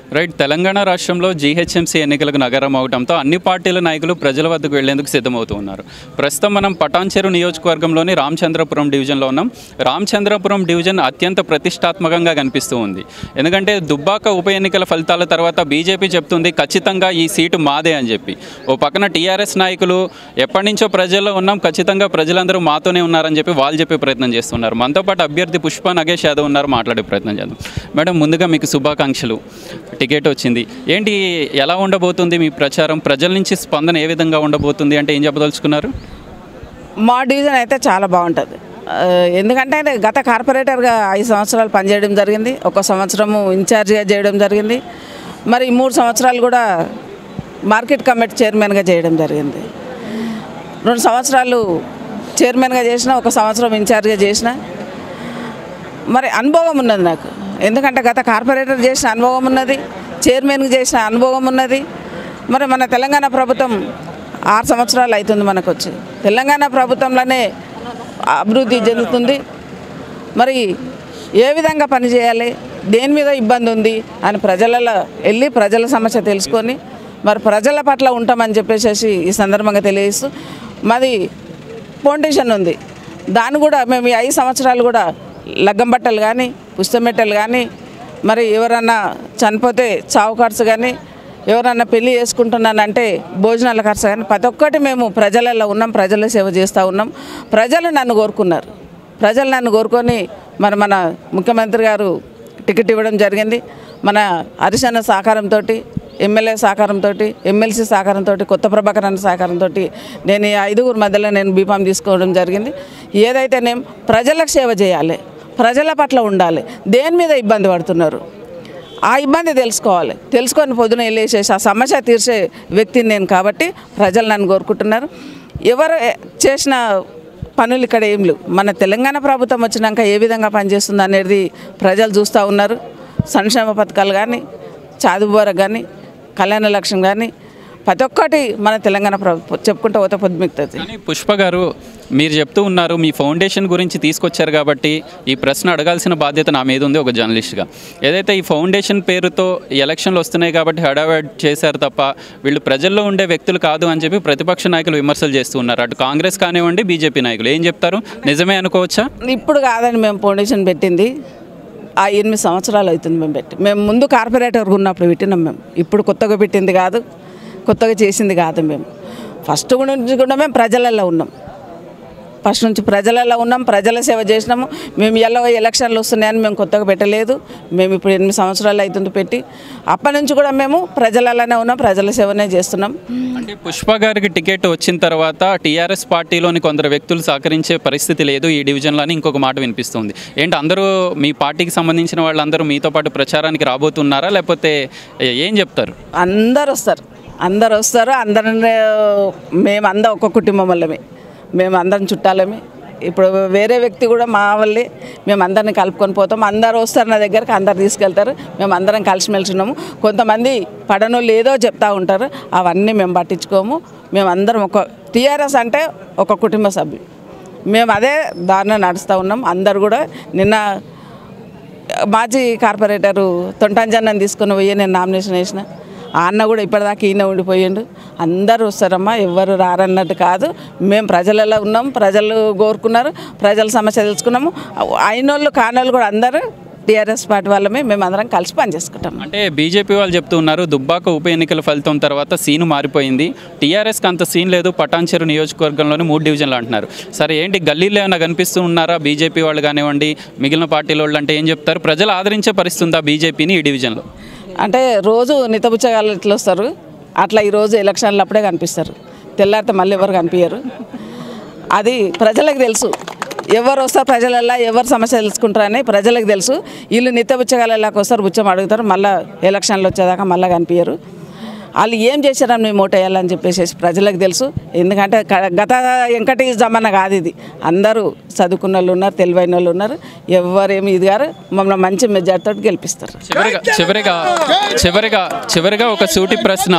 right Telangana రాష్ట్రంలో GHMC ఎన్నికలకు నగరం అవడంతో అన్ని పార్టీల నాయకులు ప్రజల వద్దకు వెళ్లేందుకు సిద్ధమవుతూ ఉన్నారు ప్రస్తుతం మనం పటాన్చెరు నియోజకవర్గంలోని రామచంద్రపురం డివిజన్లో ఉన్నాం రామచంద్రపురం డివిజన్ అత్యంత ప్రతిష్టాత్మకంగా కనిపిస్తూ ఉంది ఎందుకంటే దుబ్బాక ఉప ఎన్నికల ఫలితాల తర్వాత బీజేపీ చెప్తుంది ఖచ్చితంగా ఈ సీటు మాదే అని చెప్పి ఓ పక్కన టీఆర్ఎస్ నాయకులు ఎప్పటి నుంచో ప్రజల్లో ఉన్నాం ఖచ్చితంగా ప్రజలందరూ మాతోనే ఉన్నారని చెప్పి వాళ్ళు చెప్పే ప్రయత్నం చేస్తున్నారు మనతో పాటు అభ్యర్థి పుష్ప నగేష్ యాదవ్ ఉన్నారు మాట్లాడే ప్రయత్నం చేద్దాం మేడం ముందుగా మీకు శుభాకాంక్షలు టికెట్ వచ్చింది ఏంటి ఎలా ఉండబోతుంది మీ ప్రచారం ప్రజల నుంచి స్పందన ఏ విధంగా ఉండబోతుంది అంటే ఏం చెప్పదలుచుకున్నారు మా డివిజన్ అయితే చాలా బాగుంటుంది ఆ, ఎందుకంటే గత కార్పొరేటర్గా ఐదు సంవత్సరాలు పనిచేయడం జరిగింది ఒక సంవత్సరము ఇన్ఛార్జిగా చేయడం జరిగింది మరి ఈ మూడు సంవత్సరాలు కూడా మార్కెట్ కమిటీ చైర్మన్గా చేయడం జరిగింది రెండు సంవత్సరాలు చైర్మన్గా చేసిన ఒక సంవత్సరం ఇన్ఛార్జ్గా చేసిన మరి అనుభవం ఉన్నది నాకు ఎందుకంటే గత కార్పొరేటర్ చేసిన అనుభవం ఉన్నది చైర్మన్కి చేసిన అనుభవం ఉన్నది మరి మన తెలంగాణ ప్రభుత్వం ఆరు సంవత్సరాలు అవుతుంది మనకు వచ్చి తెలంగాణ ప్రభుత్వంలోనే అభివృద్ధి చెందుతుంది మరి ఏ విధంగా పనిచేయాలి దేని మీద ఇబ్బంది ఉంది అని ప్రజలలో వెళ్ళి ప్రజల సమస్య తెలుసుకొని మరి ప్రజల పట్ల ఉంటామని చెప్పేసి ఈ సందర్భంగా తెలియజేస్తూ మాది ఫౌండేషన్ ఉంది దాన్ని కూడా మేము ఈ ఐదు సంవత్సరాలు కూడా లగ్గం బట్టలు కానీ పుస్తమెట్టలు కానీ మరి ఎవరన్నా చనిపోతే చావు ఖర్చు కానీ ఎవరన్నా పెళ్లి చేసుకుంటున్నానంటే భోజనాల ఖర్చు కానీ ప్రతి ఒక్కటి మేము ప్రజలలో ఉన్నాం ప్రజల సేవ చేస్తూ ఉన్నాం ప్రజలు నన్ను కోరుకున్నారు ప్రజలు నన్ను కోరుకొని మరి మన ముఖ్యమంత్రి గారు టికెట్ ఇవ్వడం జరిగింది మన హరిశన్న సహకారంతో ఎమ్మెల్యే సహకారంతో ఎమ్మెల్సీ సహకారంతో కొత్త ప్రభాకర్ అన్న సహకారంతో నేను ఈ ఐదుగురు మధ్యలో నేను బీఫామ్ తీసుకోవడం జరిగింది ఏదైతే నేను ప్రజలకు సేవ చేయాలి ప్రజల పట్ల ఉండాలి దేని మీద ఇబ్బంది పడుతున్నారు ఆ ఇబ్బంది తెలుసుకోవాలి తెలుసుకొని పొద్దున వెళ్ళేసేసి ఆ సమస్య తీర్చే వ్యక్తిని నేను కాబట్టి ప్రజలు నన్ను కోరుకుంటున్నారు ఎవరు చేసిన పనులు ఇక్కడ ఏం లేవు మన తెలంగాణ ప్రభుత్వం వచ్చినాక ఏ విధంగా పనిచేస్తుంది అనేది ప్రజలు చూస్తూ ఉన్నారు సంక్షేమ పథకాలు కానీ చాదుబోర కానీ కళ్యాణ లక్ష్యం కానీ ప్రతి ఒక్కటి మన తెలంగాణ ప్రభుత్వం చెప్పుకుంటూ పోతే పొద్దుమిక్తుంది కానీ పుష్ప గారు మీరు చెప్తూ ఉన్నారు మీ ఫౌండేషన్ గురించి తీసుకొచ్చారు కాబట్టి ఈ ప్రశ్న అడగాల్సిన బాధ్యత నా మీద ఉంది ఒక జర్నలిస్ట్గా ఏదైతే ఈ ఫౌండేషన్ పేరుతో ఈ ఎలక్షన్లు వస్తున్నాయి కాబట్టి హడావిడి చేశారు తప్ప వీళ్ళు ప్రజల్లో ఉండే వ్యక్తులు కాదు అని చెప్పి ప్రతిపక్ష నాయకులు విమర్శలు చేస్తూ ఉన్నారు అటు కాంగ్రెస్ కానివ్వండి బీజేపీ నాయకులు ఏం చెప్తారు నిజమే అనుకోవచ్చా ఇప్పుడు కాదండి మేము ఫౌండేషన్ పెట్టింది ఆ ఎనిమిది సంవత్సరాలు అవుతుంది మేము పెట్టి మేము ముందు కార్పొరేటర్గా ఉన్నప్పుడు పెట్టినాం మేము ఇప్పుడు కొత్తగా పెట్టింది కాదు కొత్తగా చేసింది కాదు మేము ఫస్ట్ నుంచి కూడా మేము ప్రజలలో ఉన్నాం ఫస్ట్ నుంచి ప్రజలలో ఉన్నాం ప్రజల సేవ చేసినాము మేము ఎలా ఎలక్షన్లు వస్తున్నాయని మేము కొత్తగా పెట్టలేదు మేము ఇప్పుడు ఎనిమిది సంవత్సరాలు అవుతుంది పెట్టి అప్పటి నుంచి కూడా మేము ప్రజలలోనే ఉన్నాం ప్రజల సేవనే చేస్తున్నాం అంటే పుష్ప గారికి టికెట్ వచ్చిన తర్వాత టీఆర్ఎస్ పార్టీలోని కొందరు వ్యక్తులు సహకరించే పరిస్థితి లేదు ఈ డివిజన్లో అని ఇంకొక మాట వినిపిస్తుంది ఏంటి అందరూ మీ పార్టీకి సంబంధించిన వాళ్ళందరూ మీతో పాటు ప్రచారానికి రాబోతున్నారా లేకపోతే ఏ- ఏం చెప్తారు అందరు వస్తారు అందరు వస్తారు అందరిని మేము అందరం ఒక కుటుంబం వల్లమే మేము అందరం చుట్టాలమే ఇప్పుడు వేరే వ్యక్తి కూడా మా వాళ్ళే మేము అందరిని కలుపుకొని పోతాం అందరు వస్తారు నా దగ్గరకు అందరు తీసుకెళ్తారు మేము అందరం కలిసిమెలిసి ఉన్నాము కొంతమంది పడనోళ్ళు ఏదో చెప్తా ఉంటారు అవన్నీ మేము పట్టించుకోము మేము అందరం ఒక టీఆర్ఎస్ అంటే ఒక కుటుంబ సభ్యులు మేము అదే దారిన నడుస్తూ ఉన్నాం అందరు కూడా నిన్న మాజీ కార్పొరేటరు తొంటాంజన్నని తీసుకుని పోయి నేను నామినేషన్ వేసిన ఆ అన్న కూడా ఇప్పటిదాకా ఈయన ఉండిపోయిండు అందరూ వస్తారమ్మా ఎవ్వరు రారన్నట్టు కాదు మేము ప్రజలలో ఉన్నాం ప్రజలు కోరుకున్నారు ప్రజల సమస్య తెలుసుకున్నాము అయినోళ్ళు కానోళ్ళు కూడా అందరూ టీఆర్ఎస్ పార్టీ వాళ్ళమే మేము అందరం కలిసి పనిచేసుకుంటాం అంటే బీజేపీ వాళ్ళు చెప్తూ ఉన్నారు దుబ్బాక ఉప ఎన్నికల ఫలితం తర్వాత సీను మారిపోయింది టీఆర్ఎస్కి అంత సీన్ లేదు పటాన్చెరు నియోజకవర్గంలోని మూడు డివిజన్లు అంటున్నారు సరే ఏంటి గల్లీలో ఏమైనా కనిపిస్తూ ఉన్నారా బీజేపీ వాళ్ళు కానివ్వండి మిగిలిన పార్టీల వాళ్ళు అంటే ఏం చెప్తారు ప్రజలు ఆదరించే పరిస్థితి ఉందా బీజేపీని ఈ డివిజన్లో అంటే రోజు నితబుచ్చగాళ్ళు ఎట్లా వస్తారు అట్లా ఈరోజు ఎలక్షన్లు అప్పుడే కనిపిస్తారు తెల్లారితే మళ్ళీ ఎవరు కనిపించరు అది ప్రజలకు తెలుసు ఎవరు వస్తారు ప్రజలల్లా ఎవరు సమస్య తెలుసుకుంటారని ప్రజలకు తెలుసు వీళ్ళు నిత్య బుచ్చగాళ్ళకి వస్తారు బుచ్చం అడుగుతారు మళ్ళీ ఎలక్షన్లు వచ్చేదాకా మళ్ళీ కనిపించరు వాళ్ళు ఏం చేశారని మేము ఓటు వేయాలని చెప్పేసి ప్రజలకు తెలుసు ఎందుకంటే క- గత వెంకటి జమానా కాదు ఇది అందరూ చదువుకున్న వాళ్ళు ఉన్నారు తెలివైన వాళ్ళు ఉన్నారు ఎవరేమి ఇది గారు మమ్మల్ని మంచి మెజార్టీతో గెలిపిస్తారు చివరిగా చివరిగా చివరిగా చివరిగా ఒక సూటి ప్రశ్న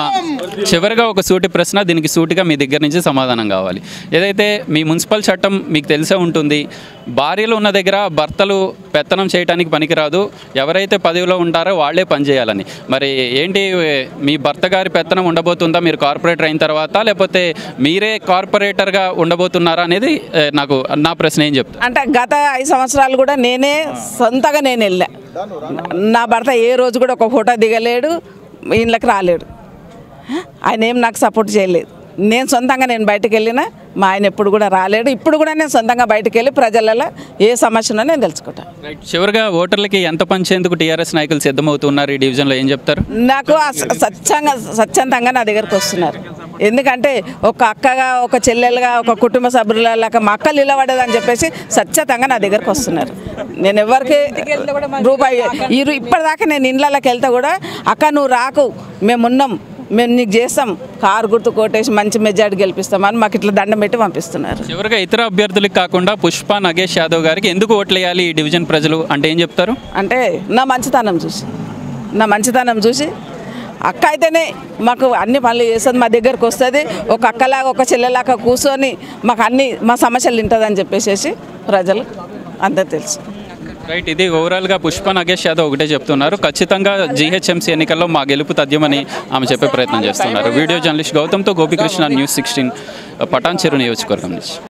చివరిగా ఒక సూటి ప్రశ్న దీనికి సూటిగా మీ దగ్గర నుంచి సమాధానం కావాలి ఏదైతే మీ మున్సిపల్ చట్టం మీకు తెలిసే ఉంటుంది భార్యలు ఉన్న దగ్గర భర్తలు పెత్తనం చేయడానికి పనికిరాదు ఎవరైతే పదవిలో ఉంటారో వాళ్ళే పనిచేయాలని మరి ఏంటి మీ భర్త గారి పెత్తనం ఉండబోతుందా మీరు కార్పొరేటర్ అయిన తర్వాత లేకపోతే మీరే కార్పొరేటర్గా ఉండబోతున్నారా అనేది ఏ, నాకు నా ప్రశ్న ఏం చెప్తారు అంటే గత ఐదు సంవత్సరాలు కూడా నేనే సొంతగా నేను వెళ్ళా నా భర్త ఏ రోజు కూడా ఒక ఫోటో దిగలేడు ఇంట్లోకి రాలేడు ఆయన ఏం నాకు సపోర్ట్ చేయలేదు నేను సొంతంగా నేను బయటకు వెళ్ళినా మా ఆయన ఎప్పుడు కూడా రాలేడు ఇప్పుడు కూడా నేను సొంతంగా బయటకు వెళ్ళి ప్రజలలో ఏ సమస్యనో నేను తెలుసుకుంటాను రైట్ చివరిగా ఓటర్లకి ఎంత పంచేందుకు టీఆర్ఎస్ నాయకులు సిద్ధమవుతున్నారు ఈ డివిజన్లో ఏం చెప్తారు నాకు ఆ స- స్వచ్ఛంగా స్వచ్ఛందంగా నా దగ్గరకు వస్తున్నారు ఎందుకంటే ఒక అక్కగా ఒక చెల్లెలుగా ఒక కుటుంబ సభ్యులలాగా మా అక్కలు నిలబడదని చెప్పేసి స్వచ్ఛతంగా నా దగ్గరకు వస్తున్నారు నేను ఎవరికి రూపాయి ఇరు ఇప్పటిదాకా నేను ఇండ్లకి వెళ్తే కూడా అక్క నువ్వు రాకు మేము ఉన్నాం మేము నీకు చేస్తాం కారు గుర్తు కొట్టేసి మంచి మెజార్టీ గెలిపిస్తామని మాకు ఇట్లా దండం పెట్టి పంపిస్తున్నారు చివరిగా ఇతర అభ్యర్థులకు కాకుండా పుష్ప నగేష్ యాదవ్ గారికి ఎందుకు ఓట్లు వేయాలి ఈ డివిజన్ ప్రజలు అంటే ఏం చెప్తారు అంటే నా మంచితనం చూసి నా మంచితనం చూసి అక్క అయితేనే మాకు అన్ని పనులు చేస్తుంది మా దగ్గరకు వస్తుంది ఒక అక్కలాగా ఒక చెల్లెలాగా కూర్చొని మాకు అన్ని మా సమస్యలు వింటుందని చెప్పేసి ప్రజలు అంతా తెలుసు రైట్ ఇది ఓవరాల్గా పుష్ప నగేష్ యాదవ్ ఒకటే చెప్తున్నారు ఖచ్చితంగా జీహెచ్ఎంసీ ఎన్నికల్లో మా గెలుపు తథ్యమని ఆమె చెప్పే ప్రయత్నం చేస్తున్నారు వీడియో జర్నలిస్ట్ గౌతమ్తో Gopikrishna news sixteen Patancheru నియోజకవర్గం నుంచి